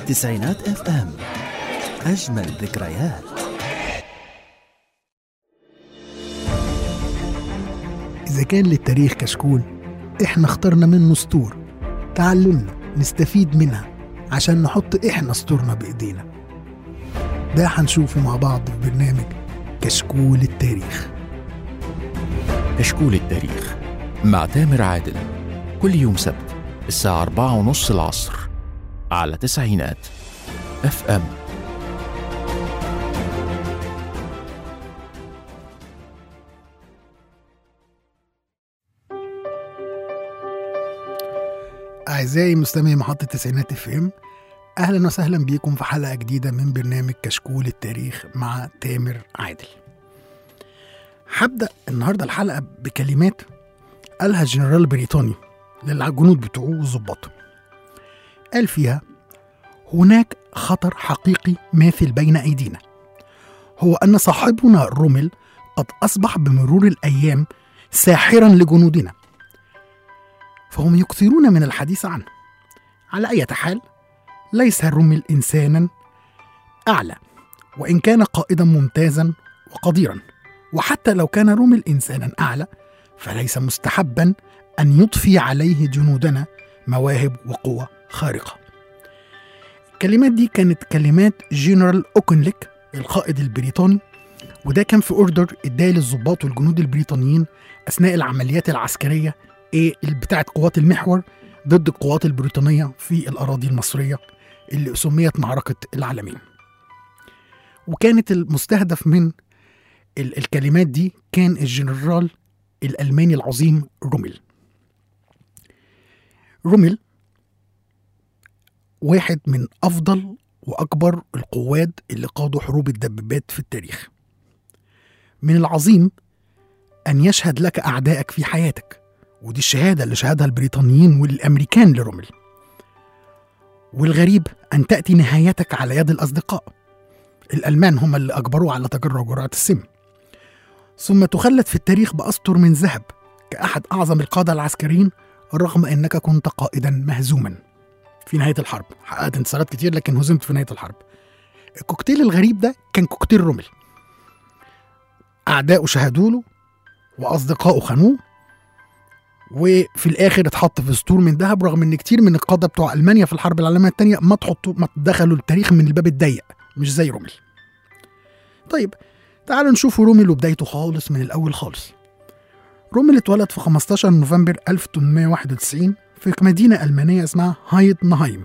تسعينات اف ام أجمل ذكريات إذا كان للتاريخ كشكول إحنا اخترنا منه سطور تعلمنا نستفيد منها عشان نحط إحنا سطورنا بإيدينا ده هنشوفه مع بعض في برنامج كشكول التاريخ كشكول التاريخ مع تامر عادل كل يوم سبت الساعة أربعة ونص العصر على تسعينات اف ام أعزائي مستمعي محطة تسعينات اف ام أهلا وسهلا بيكم في حلقة جديدة من برنامج كشكول التاريخ مع تامر عادل هبدأ النهاردة الحلقة بكلمات قالها الجنرال البريطاني للجنود بتوعه وظباطه قال فيها هناك خطر حقيقي ماثل بين أيدينا هو أن صاحبنا رومل قد أصبح بمرور الأيام ساحرا لجنودنا فهم يكثرون من الحديث عنه على أي حال ليس رومل إنسانا أعلى وإن كان قائدا ممتازا وقديرا وحتى لو كان رومل إنسانا أعلى فليس مستحبا أن يضفي عليه جنودنا مواهب وقوة خارقة الكلمات دي كانت كلمات جنرال أوكنليك القائد البريطاني وده كان في اوردر اداه للضباط والجنود البريطانيين اثناء العمليات العسكريه ايه بتاعه قوات المحور ضد القوات البريطانيه في الاراضي المصريه اللي سميت معركه العالمين. وكانت المستهدف من ال- الكلمات دي كان الجنرال الالماني العظيم رومل. رومل واحد من افضل واكبر القواد اللي قادوا حروب الدبابات في التاريخ. من العظيم ان يشهد لك اعدائك في حياتك ودي الشهاده اللي شهدها البريطانيين والامريكان لرومل. والغريب ان تاتي نهايتك على يد الاصدقاء. الالمان هم اللي اجبروه على تجرع جرعه السم. ثم تخلد في التاريخ باسطر من ذهب كاحد اعظم القاده العسكريين رغم انك كنت قائدا مهزوما. في نهايه الحرب حققت انتصارات كتير لكن هزمت في نهايه الحرب. الكوكتيل الغريب ده كان كوكتيل رومل. اعدائه شهدوا له واصدقائه خانوه وفي الاخر اتحط في سطور من ذهب رغم ان كتير من القاده بتوع المانيا في الحرب العالميه الثانيه ما تحطوا ما دخلوا التاريخ من الباب الضيق مش زي رومل. طيب تعالوا نشوف رومل وبدايته خالص من الاول خالص. رومل اتولد في 15 نوفمبر 1891 في مدينه المانيه اسمها هايد نهايم.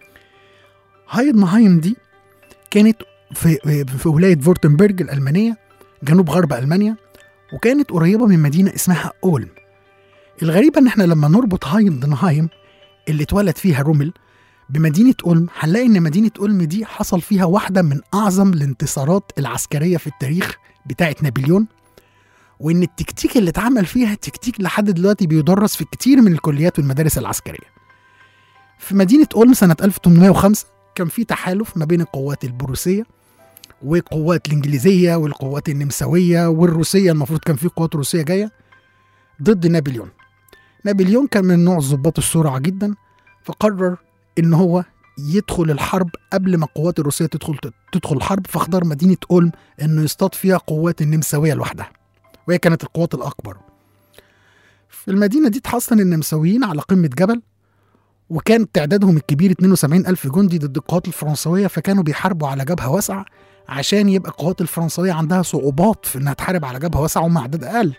هايد نهايم دي كانت في في ولايه فورتنبرج الالمانيه جنوب غرب المانيا وكانت قريبه من مدينه اسمها اولم الغريبه ان احنا لما نربط هايدنهايم اللي اتولد فيها رومل بمدينه اولم هنلاقي ان مدينه اولم دي حصل فيها واحده من اعظم الانتصارات العسكريه في التاريخ بتاعه نابليون وان التكتيك اللي اتعمل فيها تكتيك لحد دلوقتي بيدرس في كتير من الكليات والمدارس العسكريه في مدينه اولم سنه 1805 كان في تحالف ما بين القوات البروسيه والقوات الانجليزيه والقوات النمساويه والروسيه المفروض كان في قوات روسيه جايه ضد نابليون نابليون كان من نوع الضباط السرعه جدا فقرر ان هو يدخل الحرب قبل ما القوات الروسيه تدخل تدخل الحرب فاختار مدينه اولم انه يصطاد فيها قوات النمساويه لوحدها وهي كانت القوات الاكبر في المدينه دي تحصن النمساويين على قمه جبل وكان تعدادهم الكبير 72 ألف جندي ضد القوات الفرنسوية فكانوا بيحاربوا على جبهة واسعة عشان يبقى القوات الفرنسوية عندها صعوبات في إنها تحارب على جبهة واسعة ومع عدد أقل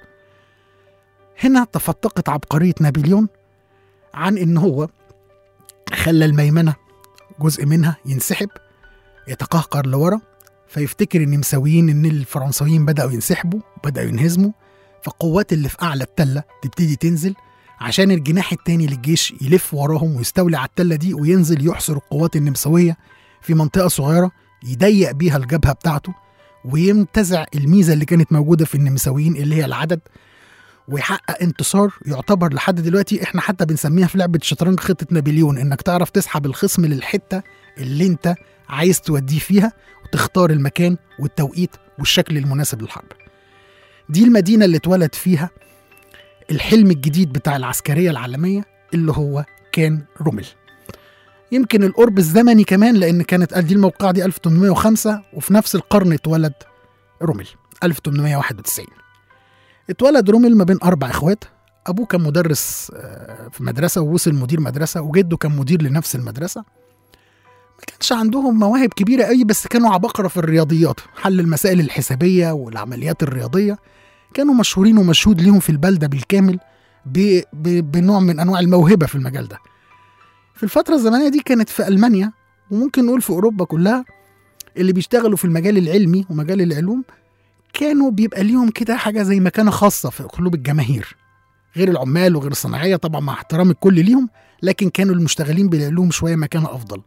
هنا تفتقت عبقرية نابليون عن إن هو خلى الميمنة جزء منها ينسحب يتقهقر لورا فيفتكر النمساويين إن الفرنسويين بدأوا ينسحبوا بدأوا ينهزموا فالقوات اللي في أعلى التلة تبتدي تنزل عشان الجناح التاني للجيش يلف وراهم ويستولي على التلة دي وينزل يحصر القوات النمساوية في منطقة صغيرة يضيق بيها الجبهة بتاعته وينتزع الميزة اللي كانت موجودة في النمساويين اللي هي العدد ويحقق انتصار يعتبر لحد دلوقتي احنا حتى بنسميها في لعبة الشطرنج خطة نابليون انك تعرف تسحب الخصم للحتة اللي انت عايز توديه فيها وتختار المكان والتوقيت والشكل المناسب للحرب دي المدينة اللي اتولد فيها الحلم الجديد بتاع العسكرية العالمية اللي هو كان رومل يمكن القرب الزمني كمان لان كانت دي الموقعه دي 1805 وفي نفس القرن اتولد رومل 1891 اتولد رومل ما بين اربع اخوات ابوه كان مدرس آه، في مدرسه ووصل مدير مدرسه وجده كان مدير لنفس المدرسه ما كانش عندهم مواهب كبيره قوي بس كانوا عباقره في الرياضيات حل المسائل الحسابيه والعمليات الرياضيه كانوا مشهورين ومشهود ليهم في البلده بالكامل ب... ب... بنوع من انواع الموهبه في المجال ده في الفتره الزمنيه دي كانت في المانيا وممكن نقول في اوروبا كلها اللي بيشتغلوا في المجال العلمي ومجال العلوم كانوا بيبقى ليهم كده حاجه زي مكانه خاصه في قلوب الجماهير غير العمال وغير الصناعيه طبعا مع احترام الكل ليهم لكن كانوا المشتغلين بالعلوم شويه مكانه افضل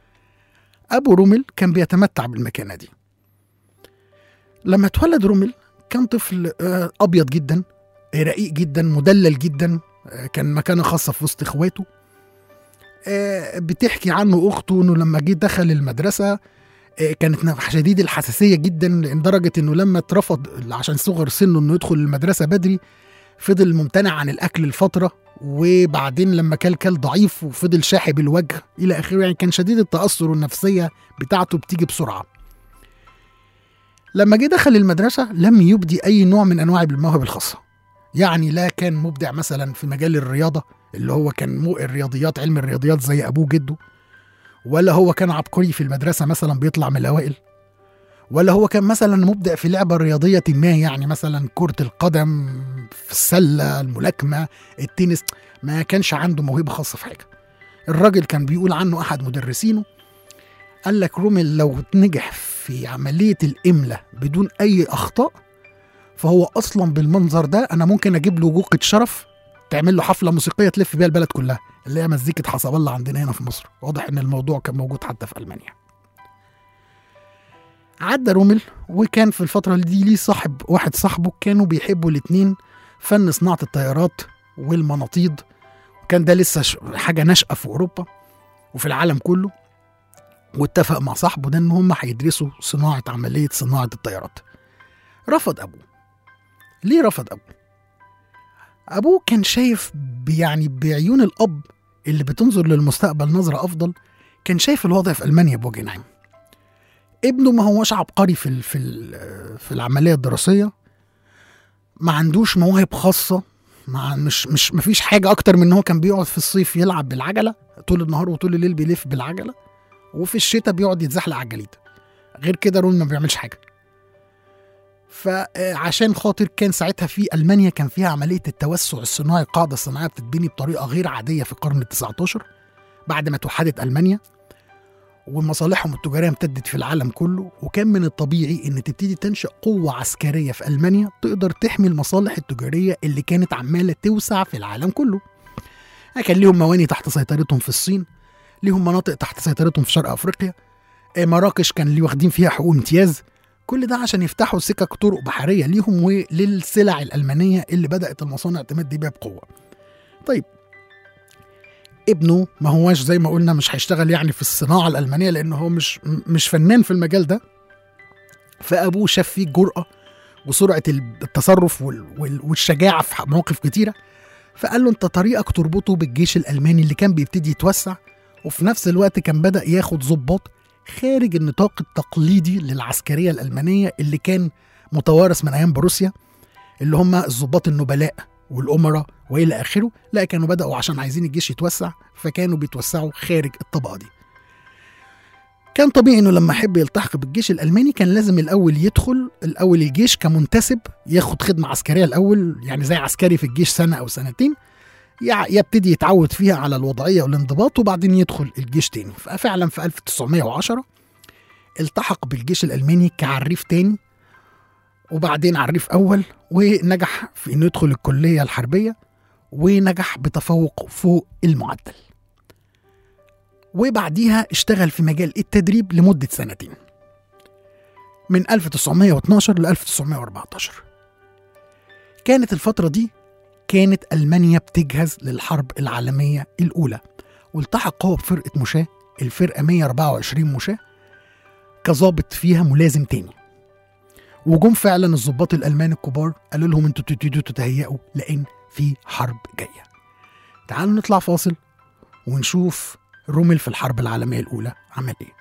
ابو رومل كان بيتمتع بالمكانه دي لما اتولد رومل كان طفل آه، ابيض جدا آه، رقيق جدا مدلل جدا آه، كان مكانه خاصه في وسط اخواته آه، بتحكي عنه اخته انه لما جه دخل المدرسه آه، كانت نف- شديد الحساسيه جدا لدرجه انه لما اترفض عشان صغر سنه انه يدخل المدرسه بدري فضل ممتنع عن الاكل لفتره وبعدين لما كل كل ضعيف وفضل شاحب الوجه الى اخره يعني كان شديد التاثر والنفسيه بتاعته بتيجي بسرعه لما جه دخل المدرسه لم يبدي اي نوع من انواع المواهب الخاصه يعني لا كان مبدع مثلا في مجال الرياضه اللي هو كان مو الرياضيات علم الرياضيات زي ابوه جده ولا هو كان عبقري في المدرسه مثلا بيطلع من الاوائل ولا هو كان مثلا مبدع في لعبه رياضيه ما يعني مثلا كره القدم في السله الملاكمه التنس ما كانش عنده موهبه خاصه في حاجه الراجل كان بيقول عنه احد مدرسينه قال لك رومل لو نجح في عمليه الاملاء بدون اي اخطاء فهو اصلا بالمنظر ده انا ممكن اجيب له جوقه شرف تعمل له حفله موسيقيه تلف بيها البلد كلها اللي هي مزيكه حسب الله عندنا هنا في مصر واضح ان الموضوع كان موجود حتى في المانيا عدى رومل وكان في الفتره دي ليه صاحب واحد صاحبه كانوا بيحبوا الاتنين فن صناعه الطيارات والمناطيد وكان ده لسه ش- حاجه ناشئه في اوروبا وفي العالم كله واتفق مع صاحبه ده ان هم هيدرسوا صناعه عمليه صناعه الطيارات رفض ابوه ليه رفض ابوه ابوه كان شايف ب- يعني بعيون الاب اللي بتنظر للمستقبل نظره افضل كان شايف الوضع في المانيا بوجه عام ابنه ما هوش عبقري في ال- في ال- في العمليه الدراسيه ما عندوش مواهب خاصه مع مش مش ما فيش حاجه اكتر من ان هو كان بيقعد في الصيف يلعب بالعجله طول النهار وطول الليل بيلف بالعجله وفي الشتاء بيقعد يتزحلق على الجليد غير كده رول ما بيعملش حاجه فعشان خاطر كان ساعتها في المانيا كان فيها عمليه التوسع الصناعي القاعده الصناعيه بتتبني بطريقه غير عاديه في القرن ال19 بعد ما توحدت المانيا ومصالحهم التجاريه امتدت في العالم كله وكان من الطبيعي ان تبتدي تنشا قوه عسكريه في المانيا تقدر تحمي المصالح التجاريه اللي كانت عماله توسع في العالم كله كان ليهم مواني تحت سيطرتهم في الصين ليهم مناطق تحت سيطرتهم في شرق افريقيا آه، مراكش كان ليه واخدين فيها حقوق امتياز كل ده عشان يفتحوا سكك طرق بحريه ليهم وللسلع الالمانيه اللي بدات المصانع تمد بيها بقوه. طيب ابنه ما هواش زي ما قلنا مش هيشتغل يعني في الصناعه الالمانيه لانه هو مش م- مش فنان في المجال ده فابوه شاف فيه الجرأه وسرعه التصرف وال- وال- والشجاعه في مواقف كتيره فقال له انت طريقك تربطه بالجيش الالماني اللي كان بيبتدي يتوسع وفي نفس الوقت كان بدا ياخد ضباط خارج النطاق التقليدي للعسكريه الالمانيه اللي كان متوارث من ايام بروسيا اللي هم الضباط النبلاء والامراء والى اخره لا كانوا بداوا عشان عايزين الجيش يتوسع فكانوا بيتوسعوا خارج الطبقه دي كان طبيعي انه لما يحب يلتحق بالجيش الالماني كان لازم الاول يدخل الاول الجيش كمنتسب ياخد خدمه عسكريه الاول يعني زي عسكري في الجيش سنه او سنتين يع- يبتدي يتعود فيها على الوضعيه والانضباط وبعدين يدخل الجيش تاني ففعلا في 1910 التحق بالجيش الالماني كعريف تاني وبعدين عريف اول ونجح في انه يدخل الكليه الحربيه ونجح بتفوق فوق المعدل وبعديها اشتغل في مجال التدريب لمدة سنتين من 1912 ل 1914 كانت الفترة دي كانت ألمانيا بتجهز للحرب العالمية الأولى والتحق هو بفرقة مشاة الفرقة 124 مشاة كظابط فيها ملازم تاني وجم فعلا الضباط الألمان الكبار قالوا لهم انتوا تبتدوا تتهيأوا لأن في حرب جاية تعالوا نطلع فاصل ونشوف رومل في الحرب العالمية الأولى عمل إيه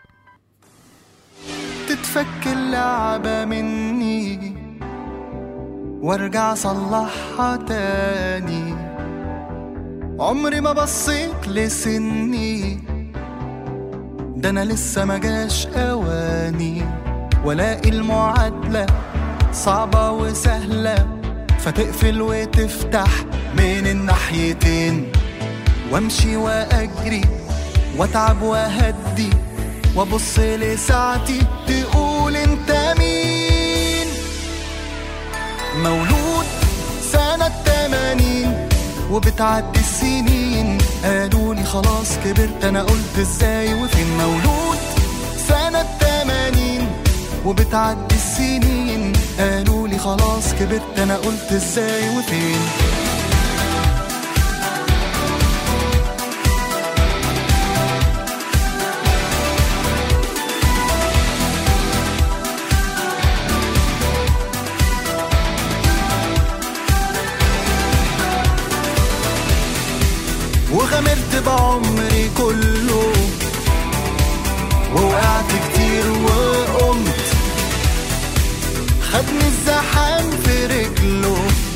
تتفك اللعبة مني وارجع صلحها تاني عمري ما بصيت لسني ده انا لسه ما جاش اواني والاقي المعادلة صعبة وسهلة فتقفل وتفتح من الناحيتين وامشي واجري واتعب واهدي وابص لساعتي تقول انت مين مولود سنة تمانين وبتعدي السنين قالوا لي خلاص كبرت انا قلت ازاي وفين مولود سنة تمانين وبتعدي السنين قالوا لي خلاص كبرت انا قلت ازاي وفين وغامرت بعمري كله ووقعت كتير وقمت خدني الزحام في رجله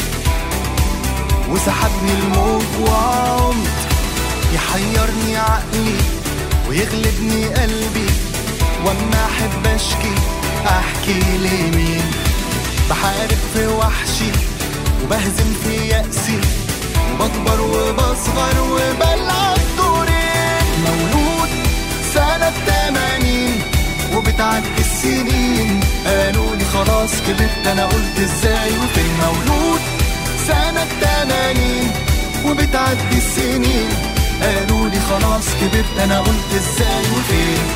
وسحبني الموج وعمت يحيرني عقلي ويغلبني قلبي واما احب اشكي احكي لمين بحارب في وحشي وبهزم في يأسي وبكبر وبصغر وبلعب دورين مولود سنة تمانين وبتعدي السنين قالوا لي خلاص كبرت انا قلت ازاي وفين مولود سنة تمانين وبتعدي السنين قالوا لي خلاص كبرت انا قلت ازاي وفين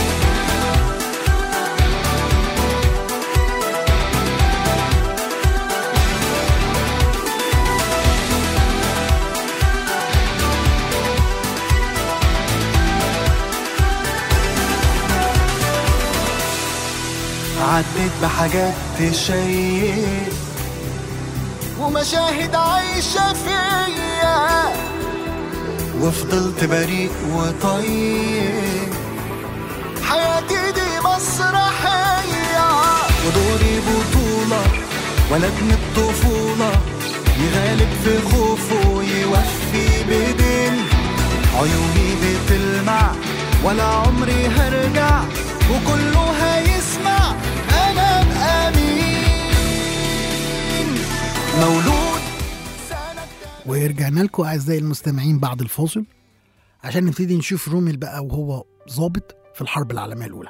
عديت بحاجات تشيق ومشاهد عايشة فيا وفضلت بريء وطيب حياتي دي مسرحية ودوري بطولة ولد من الطفولة يغالب في خوفه ويوفي بدين عيوني بتلمع ولا عمري هرجع وكله هيسمع انا بأمين مولود سنة ورجعنا لكم أعزائي المستمعين بعد الفاصل عشان نبتدي نشوف رومل بقى وهو ظابط في الحرب العالمية الأولى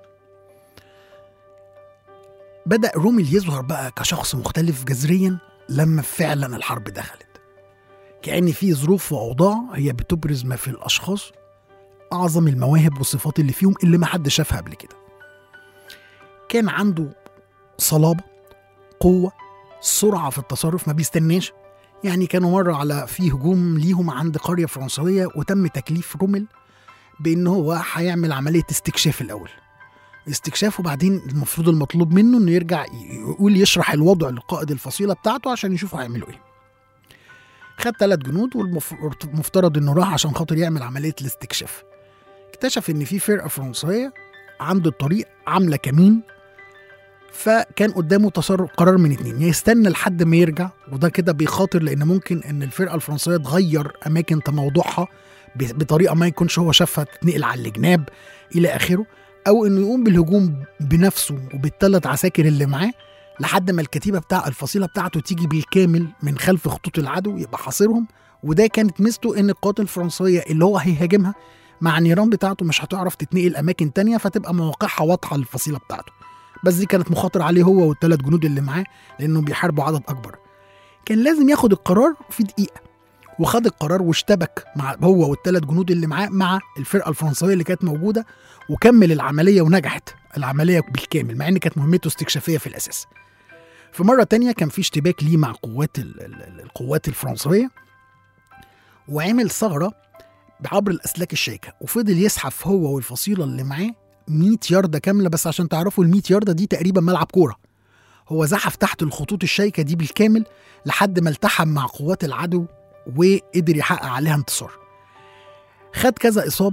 بدأ رومل يظهر بقى كشخص مختلف جذريا لما فعلا الحرب دخلت كأن في ظروف وأوضاع هي بتبرز ما في الأشخاص أعظم المواهب والصفات اللي فيهم اللي ما حد شافها قبل كده كان عنده صلابة قوة سرعة في التصرف ما بيستناش يعني كانوا مرة على في هجوم ليهم عند قرية فرنسوية وتم تكليف رومل بأن هو هيعمل عملية استكشاف الأول استكشاف وبعدين المفروض المطلوب منه انه يرجع يقول يشرح الوضع لقائد الفصيلة بتاعته عشان يشوفوا هيعملوا ايه خد ثلاث جنود والمفترض انه راح عشان خاطر يعمل عملية الاستكشاف اكتشف ان في فرقة فرنسوية عند الطريق عاملة كمين فكان قدامه تصرف قرار من اتنين يا يستنى لحد ما يرجع وده كده بيخاطر لان ممكن ان الفرقه الفرنسيه تغير اماكن تموضعها ب- بطريقه ما يكونش هو شافها تتنقل على الجناب الى اخره او انه يقوم بالهجوم بنفسه وبالثلاث عساكر اللي معاه لحد ما الكتيبه بتاع الفصيله بتاعته تيجي بالكامل من خلف خطوط العدو يبقى حاصرهم وده كانت ميزته ان القوات الفرنسيه اللي هو هيهاجمها مع النيران بتاعته مش هتعرف تتنقل اماكن تانية فتبقى مواقعها واضحه للفصيله بتاعته بس دي كانت مخاطره عليه هو والثلاث جنود اللي معاه لانه بيحاربوا عدد اكبر كان لازم ياخد القرار في دقيقه وخد القرار واشتبك مع هو والثلاث جنود اللي معاه مع الفرقه الفرنسويه اللي كانت موجوده وكمل العمليه ونجحت العمليه بالكامل مع ان كانت مهمته استكشافيه في الاساس في مرة تانية كان في اشتباك ليه مع قوات ال- ال- ال- القوات الفرنسوية وعمل ثغرة عبر الأسلاك الشائكة وفضل يزحف هو والفصيلة اللي معاه 100 ياردة كاملة بس عشان تعرفوا ال 100 ياردة دي تقريبا ملعب كورة هو زحف تحت الخطوط الشائكة دي بالكامل لحد ما التحم مع قوات العدو وقدر يحقق عليها انتصار خد كذا إصابة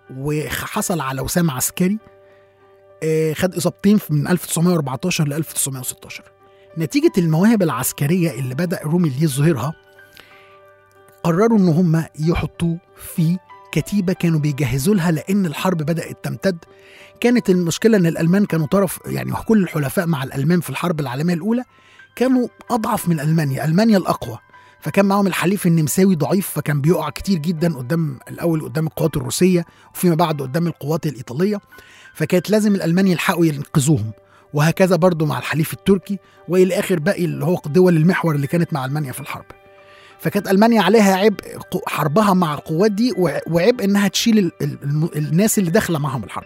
وحصل على وسام عسكري آه، خد اصابتين من 1914 ل 1916 نتيجة المواهب العسكرية اللي بدأ رومل يظهرها قرروا ان هم يحطوه في كتيبة كانوا بيجهزوا لها لأن الحرب بدأت تمتد كانت المشكلة إن الألمان كانوا طرف يعني كل الحلفاء مع الألمان في الحرب العالمية الأولى كانوا أضعف من ألمانيا ألمانيا الأقوى فكان معاهم الحليف النمساوي ضعيف فكان بيقع كتير جدا قدام الأول قدام القوات الروسية وفيما بعد قدام القوات الإيطالية فكانت لازم الألمان يلحقوا ينقذوهم وهكذا برضو مع الحليف التركي والى اخر باقي اللي هو دول المحور اللي كانت مع المانيا في الحرب فكانت المانيا عليها عبء ق- حربها مع القوات دي وع- وعبء انها تشيل ال- ال- الم- الناس اللي داخله معاهم الحرب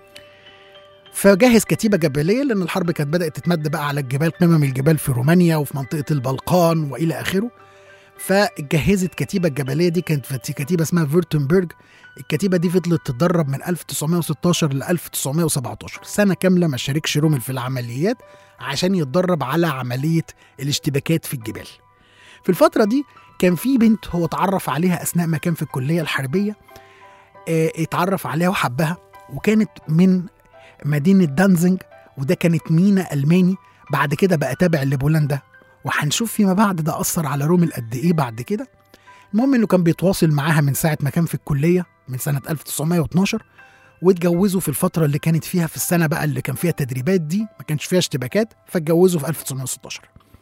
فجهز كتيبه جبليه لان الحرب كانت بدات تتمد بقى على الجبال قمم الجبال في رومانيا وفي منطقه البلقان والى اخره فجهزت كتيبه الجبليه دي كانت في كتيبه اسمها فيرتنبرج الكتيبه دي فضلت تتدرب من 1916 ل 1917 سنه كامله ما شاركش رومل في العمليات عشان يتدرب على عمليه الاشتباكات في الجبال في الفتره دي كان في بنت هو اتعرف عليها اثناء ما كان في الكليه الحربيه اه اتعرف عليها وحبها وكانت من مدينه دانزنج وده كانت مينا الماني بعد كده بقى تابع لبولندا وهنشوف فيما بعد ده اثر على رومل قد ايه بعد كده المهم انه كان بيتواصل معاها من ساعه ما كان في الكليه من سنه 1912 واتجوزوا في الفتره اللي كانت فيها في السنه بقى اللي كان فيها تدريبات دي ما كانش فيها اشتباكات فاتجوزوا في 1916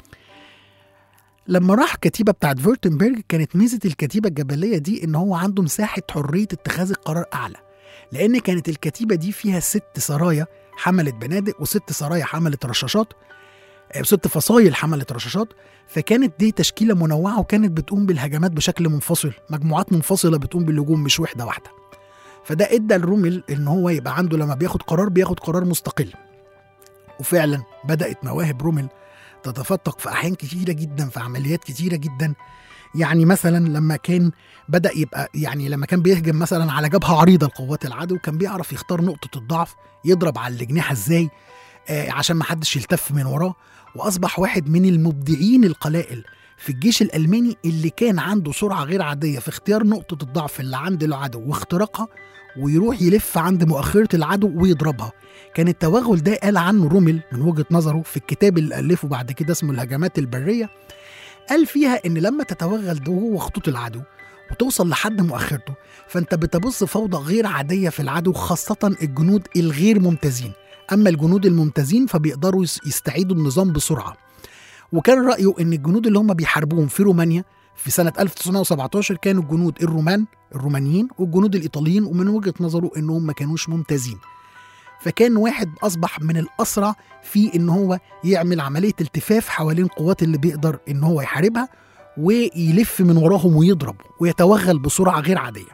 لما راح كتيبة بتاعت فيرتنبرج كانت ميزة الكتيبة الجبلية دي إن هو عنده مساحة حرية اتخاذ القرار أعلى لأن كانت الكتيبة دي فيها ست سرايا حملت بنادق وست سرايا حملت رشاشات آه، ست فصايل حملت رشاشات فكانت دي تشكيلة منوعة وكانت بتقوم بالهجمات بشكل منفصل مجموعات منفصلة بتقوم بالهجوم مش وحدة واحدة فده ادى الرومل ان هو يبقى عنده لما بياخد قرار بياخد قرار مستقل وفعلا بدأت مواهب رومل تتفتق في احيان كتيره جدا في عمليات كتيره جدا يعني مثلا لما كان بدا يبقى يعني لما كان بيهجم مثلا على جبهه عريضه لقوات العدو كان بيعرف يختار نقطه الضعف يضرب على الاجنحه ازاي آه عشان ما حدش يلتف من وراه واصبح واحد من المبدعين القلائل في الجيش الالماني اللي كان عنده سرعه غير عاديه في اختيار نقطه الضعف اللي عند العدو واختراقها ويروح يلف عند مؤخره العدو ويضربها كان التوغل ده قال عنه رومل من وجهه نظره في الكتاب اللي الفه بعد كده اسمه الهجمات البريه قال فيها ان لما تتوغل ده هو خطوط العدو وتوصل لحد مؤخرته فانت بتبص فوضى غير عاديه في العدو خاصه الجنود الغير ممتازين اما الجنود الممتازين فبيقدروا يس- يستعيدوا النظام بسرعه وكان رايه ان الجنود اللي هم بيحاربوهم في رومانيا في سنه 1917 كانوا الجنود الرومان الرومانيين والجنود الايطاليين ومن وجهه نظره انهم ما كانوش ممتازين فكان واحد اصبح من الاسرع في ان هو يعمل عمليه التفاف حوالين القوات اللي بيقدر ان هو يحاربها ويلف من وراهم ويضرب ويتوغل بسرعه غير عاديه.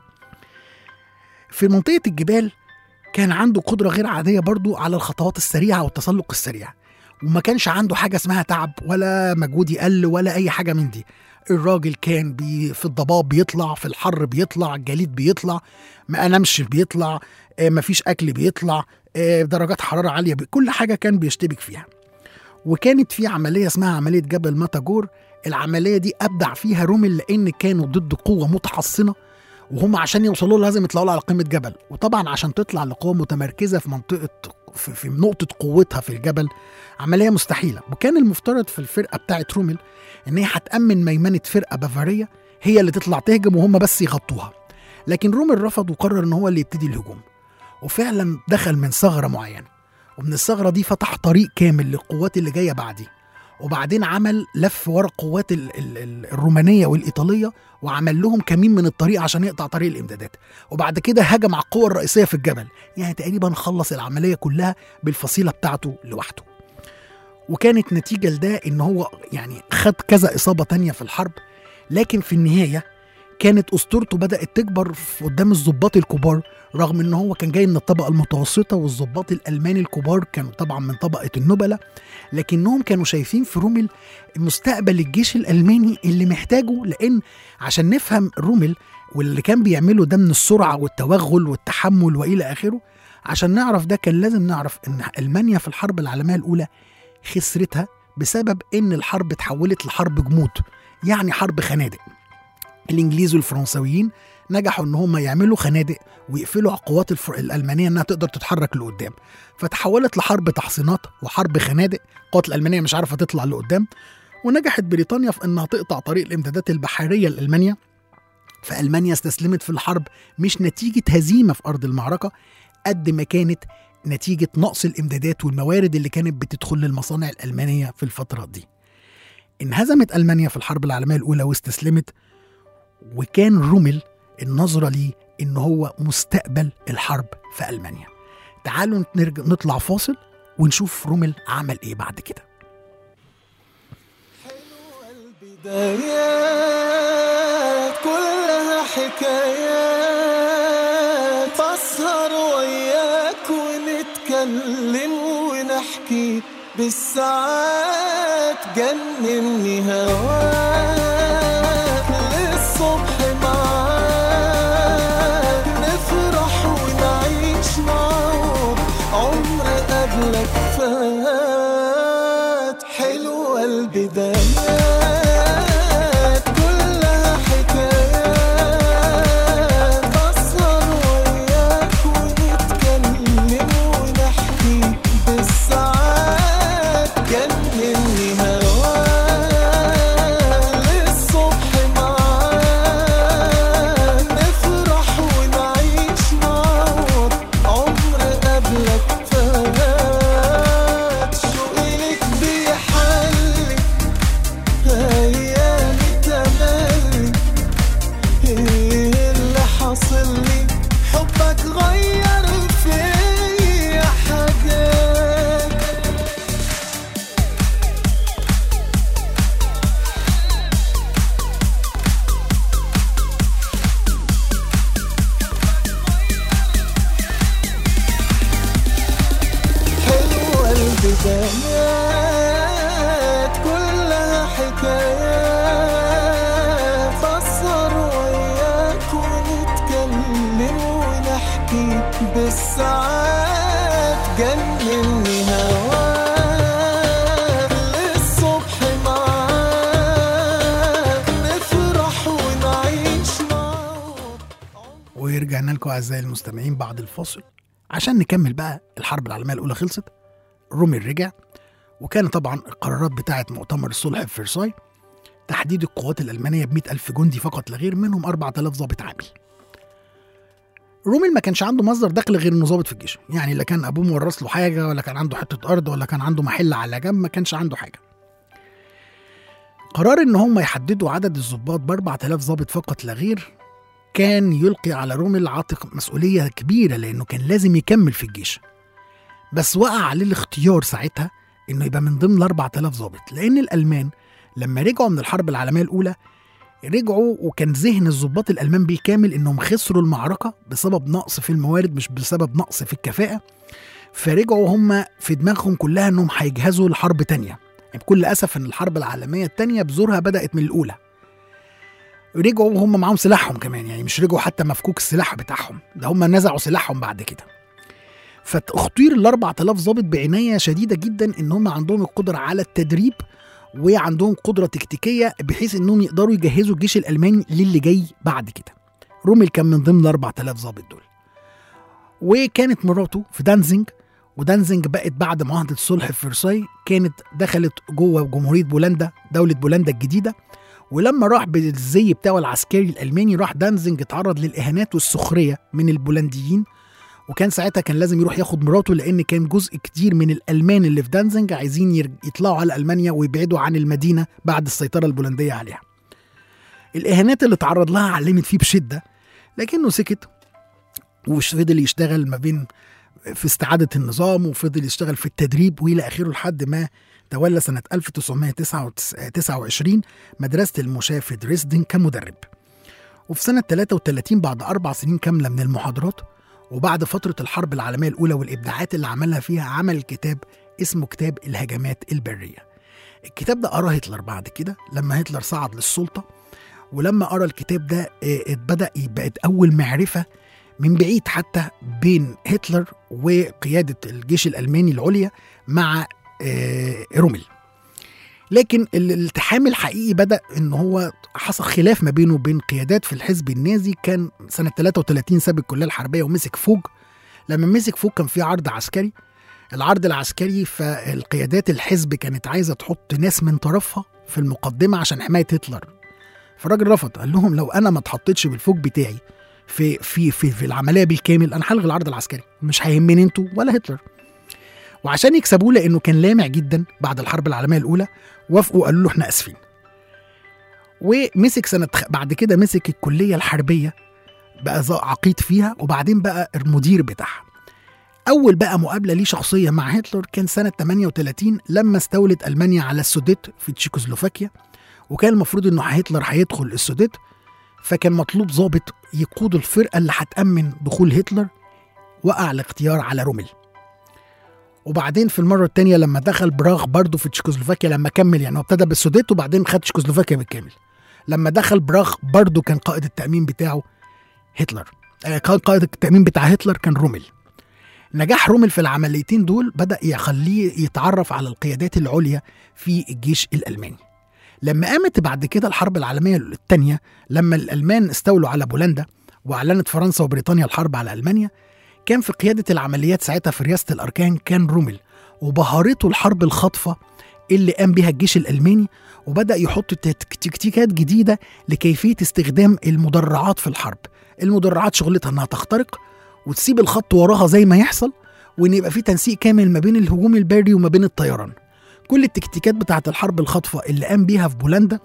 في منطقه الجبال كان عنده قدره غير عاديه برضو على الخطوات السريعه والتسلق السريع وما كانش عنده حاجه اسمها تعب ولا مجهود يقل ولا اي حاجه من دي. الراجل كان بي في الضباب بيطلع في الحر بيطلع الجليد بيطلع ما انامش بيطلع آه، مفيش اكل بيطلع آه، درجات حراره عاليه بي- كل حاجه كان بيشتبك فيها وكانت في عمليه اسمها عمليه جبل ماتاجور العمليه دي ابدع فيها رومل لان كانوا ضد قوه متحصنه وهم عشان يوصلوا له لازم يطلعوا له على قمه جبل وطبعا عشان تطلع لقوه متمركزه في منطقه في, في نقطه قوتها في الجبل عمليه مستحيله وكان المفترض في الفرقه بتاعت رومل ان هي هتامن ميمنه فرقه بافاريه هي اللي تطلع تهجم وهم بس يغطوها لكن رومل رفض وقرر ان هو اللي يبتدي الهجوم وفعلا دخل من ثغره معينه ومن الثغره دي فتح طريق كامل للقوات اللي جايه بعديه وبعدين عمل لف ورا القوات ال- ال- ال- الرومانيه والايطاليه وعمل لهم كمين من الطريق عشان يقطع طريق الامدادات وبعد كده هجم على القوه الرئيسيه في الجبل يعني تقريبا خلص العمليه كلها بالفصيله بتاعته لوحده وكانت نتيجه لده ان هو يعني خد كذا اصابه تانية في الحرب لكن في النهايه كانت اسطورته بدات تكبر في قدام الضباط الكبار رغم ان هو كان جاي من الطبقه المتوسطه والضباط الالمان الكبار كانوا طبعا من طبقه النبلاء لكنهم كانوا شايفين في رومل مستقبل الجيش الالماني اللي محتاجه لان عشان نفهم رومل واللي كان بيعمله ده من السرعه والتوغل والتحمل والى اخره عشان نعرف ده كان لازم نعرف ان المانيا في الحرب العالميه الاولى خسرتها بسبب ان الحرب اتحولت لحرب جمود يعني حرب خنادق الانجليز والفرنساويين نجحوا ان هم يعملوا خنادق ويقفلوا على القوات الفر... الالمانيه انها تقدر تتحرك لقدام فتحولت لحرب تحصينات وحرب خنادق القوات الالمانيه مش عارفه تطلع لقدام ونجحت بريطانيا في انها تقطع طريق الامدادات البحريه لالمانيا فالمانيا استسلمت في الحرب مش نتيجه هزيمه في ارض المعركه قد ما كانت نتيجه نقص الامدادات والموارد اللي كانت بتدخل للمصانع الالمانيه في الفتره دي انهزمت المانيا في الحرب العالميه الاولى واستسلمت وكان رومل النظره ليه ان هو مستقبل الحرب في المانيا تعالوا نرجع نطلع فاصل ونشوف رومل عمل ايه بعد كده بدايات كلها حكايات فاسهر وياك ونتكلم ونحكي بالساعات جنني هواك للصبح معاك نفرح ونعيش معاك عمر قبلك فات حلوة البدايات كلها حكايات بسهر وياك ونتكلم ونحكي بالساعات جنني هواك للصبح معاك نفرح ونعيش معاك عمر قبلك فات شوقي لك بيحلي ايامي تملي ايه اللي حاصل لي حبك غير فيا حاجات حلوة البدايات كلها حكايات فسر وياك ونتكلم ونحكي بالساعات جنني هواك للصبح معاك نفرح ونعيش معاك ورجعنا لكم اعزائي المستمعين بعد الفاصل عشان نكمل بقى الحرب العالميه الاولى خلصت رومل رجع وكان طبعا القرارات بتاعه مؤتمر الصلح في فرساي تحديد القوات الألمانية ب ألف جندي فقط لا غير منهم 4000 ضابط عامل رومل ما كانش عنده مصدر دخل غير انه ضابط في الجيش يعني لا كان ابوه مورث له حاجه ولا كان عنده حته ارض ولا كان عنده محل على جنب ما كانش عنده حاجه قرار ان هم يحددوا عدد الضباط ب 4000 ضابط فقط لا غير كان يلقي على رومل عاتق مسؤوليه كبيره لانه كان لازم يكمل في الجيش بس وقع عليه الاختيار ساعتها انه يبقى من ضمن ال 4000 ضابط لان الالمان لما رجعوا من الحرب العالميه الاولى رجعوا وكان ذهن الضباط الالمان بالكامل انهم خسروا المعركه بسبب نقص في الموارد مش بسبب نقص في الكفاءه فرجعوا هم في دماغهم كلها انهم هيجهزوا لحرب تانية يعني بكل اسف ان الحرب العالميه التانية بذورها بدات من الاولى رجعوا وهم معاهم سلاحهم كمان يعني مش رجعوا حتى مفكوك السلاح بتاعهم ده هم نزعوا سلاحهم بعد كده فاختير ال 4000 ضابط بعنايه شديده جدا ان هم عندهم القدره على التدريب وعندهم قدره تكتيكيه بحيث انهم يقدروا يجهزوا الجيش الالماني للي جاي بعد كده. رومل كان من ضمن ال 4000 ضابط دول. وكانت مراته في دانزنج ودانزنج بقت بعد معاهده الصلح في فرساي كانت دخلت جوه جمهوريه بولندا دوله بولندا الجديده ولما راح بالزي بتاعه العسكري الالماني راح دانزنج اتعرض للاهانات والسخريه من البولنديين وكان ساعتها كان لازم يروح ياخد مراته لان كان جزء كتير من الالمان اللي في دانزنج عايزين يرج- يطلعوا على المانيا ويبعدوا عن المدينه بعد السيطره البولنديه عليها. الاهانات اللي تعرض لها علمت فيه بشده لكنه سكت وفضل يشتغل ما بين في استعاده النظام وفضل يشتغل في التدريب والى اخره لحد ما تولى سنه 1929 مدرسه المشاة في دريسدن كمدرب. وفي سنه 33 بعد اربع سنين كامله من المحاضرات وبعد فترة الحرب العالمية الأولى والإبداعات اللي عملها فيها عمل كتاب اسمه كتاب الهجمات البرية الكتاب ده قراه هتلر بعد كده لما هتلر صعد للسلطة ولما قرا الكتاب ده آه، اتبدأ بقت أول معرفة من بعيد حتى بين هتلر وقيادة الجيش الألماني العليا مع آه، رومل لكن الالتحام الحقيقي بدأ إن هو حصل خلاف ما بينه وبين قيادات في الحزب النازي كان سنه 33 ساب الكليه الحربيه ومسك فوج لما مسك فوج كان في عرض عسكري العرض العسكري فالقيادات الحزب كانت عايزه تحط ناس من طرفها في المقدمه عشان حمايه هتلر فالراجل رفض قال لهم لو انا ما اتحطيتش بالفوج بتاعي في في في, في العمليه بالكامل انا هلغي العرض العسكري مش هيهمني انتوا ولا هتلر وعشان يكسبوه لانه كان لامع جدا بعد الحرب العالميه الاولى وافقوا قالوا له احنا اسفين ومسك سنه بعد كده مسك الكليه الحربيه بقى ظا- عقيد فيها وبعدين بقى المدير بتاعها اول بقى مقابله ليه شخصيه مع هتلر كان سنه 38 لما استولت المانيا على السوديت في تشيكوسلوفاكيا وكان المفروض انه هتلر هيدخل السوديت فكان مطلوب ضابط يقود الفرقه اللي هتامن دخول هتلر وقع الاختيار على رومل وبعدين في المره الثانيه لما دخل براغ برضه في تشيكوسلوفاكيا لما كمل يعني هو ابتدى بالسوديت وبعدين خد تشيكوسلوفاكيا بالكامل لما دخل براغ برضه كان قائد التامين بتاعه هتلر آه، كان قائد التامين بتاع هتلر كان رومل نجاح رومل في العمليتين دول بدا يخليه يتعرف على القيادات العليا في الجيش الالماني لما قامت بعد كده الحرب العالميه الثانيه لما الالمان استولوا على بولندا واعلنت فرنسا وبريطانيا الحرب على المانيا كان في قياده العمليات ساعتها في رئاسه الاركان كان رومل وبهرته الحرب الخاطفه اللي قام بها الجيش الالماني وبدا يحط تك- تكتيكات جديده لكيفيه استخدام المدرعات في الحرب المدرعات شغلتها انها تخترق وتسيب الخط وراها زي ما يحصل وان يبقى في تنسيق كامل ما بين الهجوم البري وما بين الطيران كل التكتيكات بتاعه الحرب الخاطفه اللي قام بيها في بولندا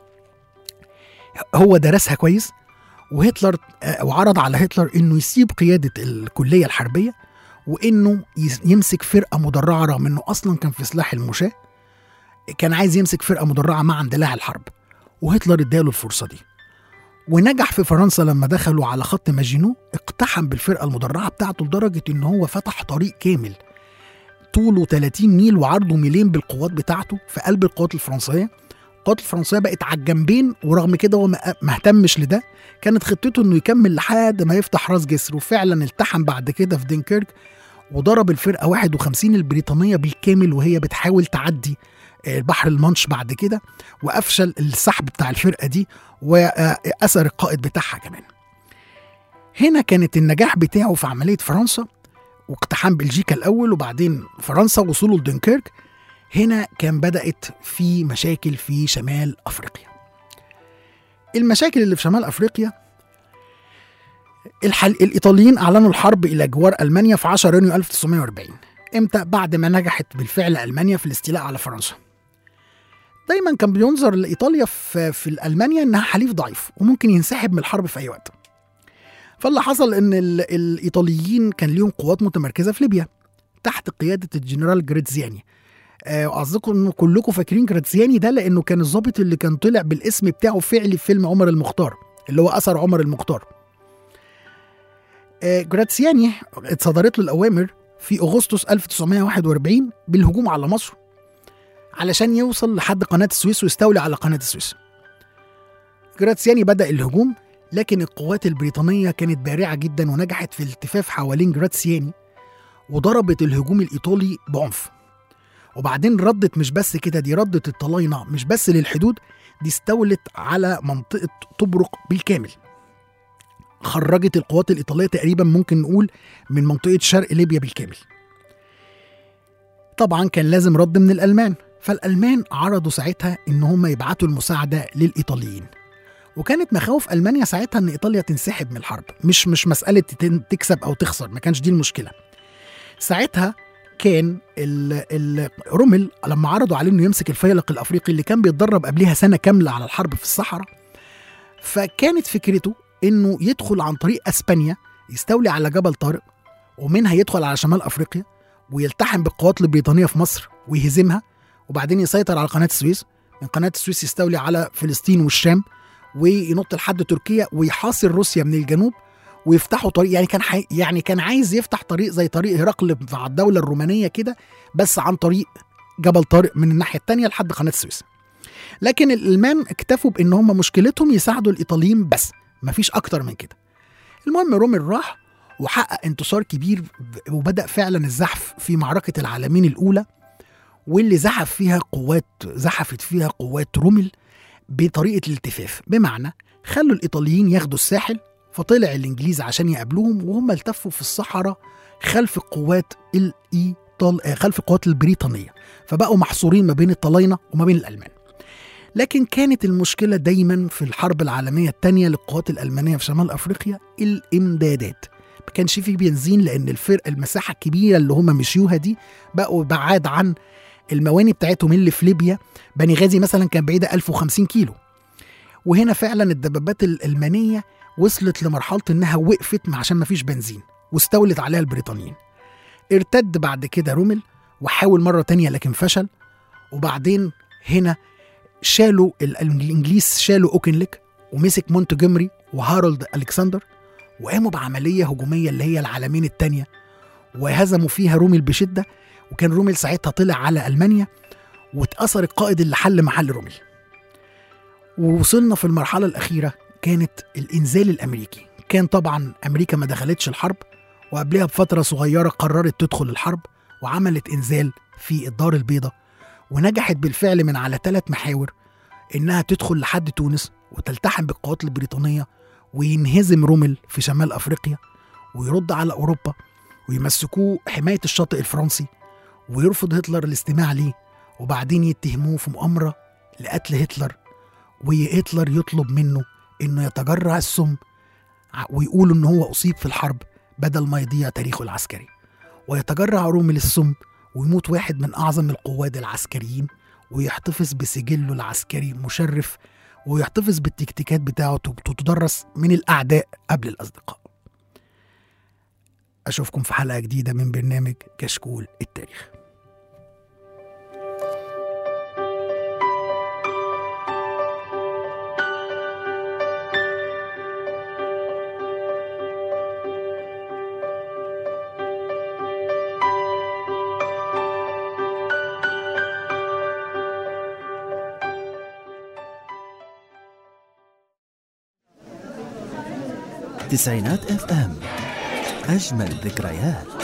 هو درسها كويس وهتلر آه، وعرض على هتلر انه يسيب قياده الكليه الحربيه وانه يس- يمسك فرقه مدرعه رغم انه اصلا كان في سلاح المشاه كان عايز يمسك فرقه مدرعه مع اندلاع الحرب وهتلر اداله الفرصه دي ونجح في فرنسا لما دخلوا على خط ماجينو اقتحم بالفرقه المدرعه بتاعته لدرجه ان هو فتح طريق كامل طوله 30 ميل وعرضه ميلين بالقوات بتاعته في قلب القوات الفرنسيه القوات الفرنسيه بقت على الجنبين ورغم كده هو ما ما اهتمش لده كانت خطته انه يكمل لحد ما يفتح راس جسر وفعلا التحم بعد كده في دينكيرك وضرب الفرقه 51 البريطانيه بالكامل وهي بتحاول تعدي آه، بحر المانش بعد كده وافشل السحب بتاع الفرقه دي واثر القائد بتاعها كمان هنا كانت النجاح بتاعه في عمليه فرنسا واقتحام بلجيكا الاول وبعدين فرنسا وصوله لدنكيرك هنا كان بدات في مشاكل في شمال افريقيا المشاكل اللي في شمال افريقيا الحل... الايطاليين اعلنوا الحرب الى جوار المانيا في 10 يونيو 1940 امتى بعد ما نجحت بالفعل المانيا في الاستيلاء على فرنسا دايما كان بينظر لايطاليا في في المانيا انها حليف ضعيف وممكن ينسحب من الحرب في اي وقت فاللي حصل ان ال... الايطاليين كان ليهم قوات متمركزه في ليبيا تحت قياده الجنرال جريتزياني آه، قصدكم انه كلكم فاكرين جراتزياني ده لانه كان الضابط اللي كان طلع بالاسم بتاعه فعلي في فيلم عمر المختار اللي هو اثر عمر المختار آه، جراتسياني اتصدرت له الاوامر في اغسطس 1941 بالهجوم على مصر علشان يوصل لحد قناه السويس ويستولي على قناه السويس جراتسياني بدا الهجوم لكن القوات البريطانيه كانت بارعه جدا ونجحت في الالتفاف حوالين جراتسياني وضربت الهجوم الايطالي بعنف وبعدين ردت مش بس كده دي ردت الطلاينه مش بس للحدود دي استولت على منطقه طبرق بالكامل خرجت القوات الايطاليه تقريبا ممكن نقول من منطقه شرق ليبيا بالكامل طبعا كان لازم رد من الالمان فالالمان عرضوا ساعتها ان هم يبعتوا المساعده للايطاليين وكانت مخاوف المانيا ساعتها ان ايطاليا تنسحب من الحرب مش مش مساله تن- تكسب او تخسر ما كانش دي المشكله ساعتها كان ال ال رومل لما عرضوا عليه انه يمسك الفيلق الافريقي اللي كان بيتدرب قبلها سنه كامله على الحرب في الصحراء فكانت فكرته انه يدخل عن طريق اسبانيا يستولي على جبل طارق ومنها يدخل على شمال افريقيا ويلتحم بالقوات البريطانيه في مصر ويهزمها وبعدين يسيطر على قناه السويس من قناه السويس يستولي على فلسطين والشام وينط لحد تركيا ويحاصر روسيا من الجنوب ويفتحوا طريق يعني كان حي... يعني كان عايز يفتح طريق زي طريق هرقل مع الدوله الرومانيه كده بس عن طريق جبل طارق من الناحيه الثانيه لحد قناه السويس. لكن الالمان اكتفوا بان هم مشكلتهم يساعدوا الايطاليين بس مفيش اكتر من كده. المهم رومل راح وحقق انتصار كبير وبدا فعلا الزحف في معركه العالمين الاولى واللي زحف فيها قوات زحفت فيها قوات رومل بطريقه الالتفاف بمعنى خلوا الايطاليين ياخدوا الساحل فطلع الانجليز عشان يقابلوهم وهم التفوا في الصحراء خلف القوات الايطال آه، خلف القوات البريطانيه فبقوا محصورين ما بين الطلاينه وما بين الالمان لكن كانت المشكله دايما في الحرب العالميه الثانيه للقوات الالمانيه في شمال افريقيا الامدادات ما كانش فيه بنزين لان الفرق المساحه الكبيره اللي هم مشيوها دي بقوا بعاد عن المواني بتاعتهم اللي في ليبيا بني غازي مثلا كان بعيده 1050 كيلو وهنا فعلا الدبابات الالمانيه وصلت لمرحله انها وقفت مع- عشان ما فيش بنزين واستولت عليها البريطانيين ارتد بعد كده رومل وحاول مره تانية لكن فشل وبعدين هنا شالوا ال- الانجليز شالوا اوكنليك ومسك مونتجومري وهارولد الكسندر وقاموا بعمليه هجوميه اللي هي العالمين الثانيه وهزموا فيها رومل بشده وكان رومل ساعتها طلع على المانيا واتأثر القائد اللي حل محل رومل ووصلنا في المرحله الاخيره كانت الانزال الامريكي كان طبعا امريكا ما دخلتش الحرب وقبلها بفتره صغيره قررت تدخل الحرب وعملت انزال في الدار البيضاء ونجحت بالفعل من على ثلاث محاور انها تدخل لحد تونس وتلتحم بالقوات البريطانيه وينهزم رومل في شمال افريقيا ويرد على اوروبا ويمسكوه حمايه الشاطئ الفرنسي ويرفض هتلر الاستماع ليه وبعدين يتهموه في مؤامره لقتل هتلر وهتلر يطلب منه انه يتجرع السم ع- ويقولوا ان هو اصيب في الحرب بدل ما يضيع تاريخه العسكري ويتجرع رومل السم ويموت واحد من اعظم القواد العسكريين ويحتفظ بسجله العسكري مشرف ويحتفظ بالتكتيكات بتاعته تدرس من الاعداء قبل الاصدقاء اشوفكم في حلقه جديده من برنامج كشكول التاريخ تسعينات اف ام اجمل ذكريات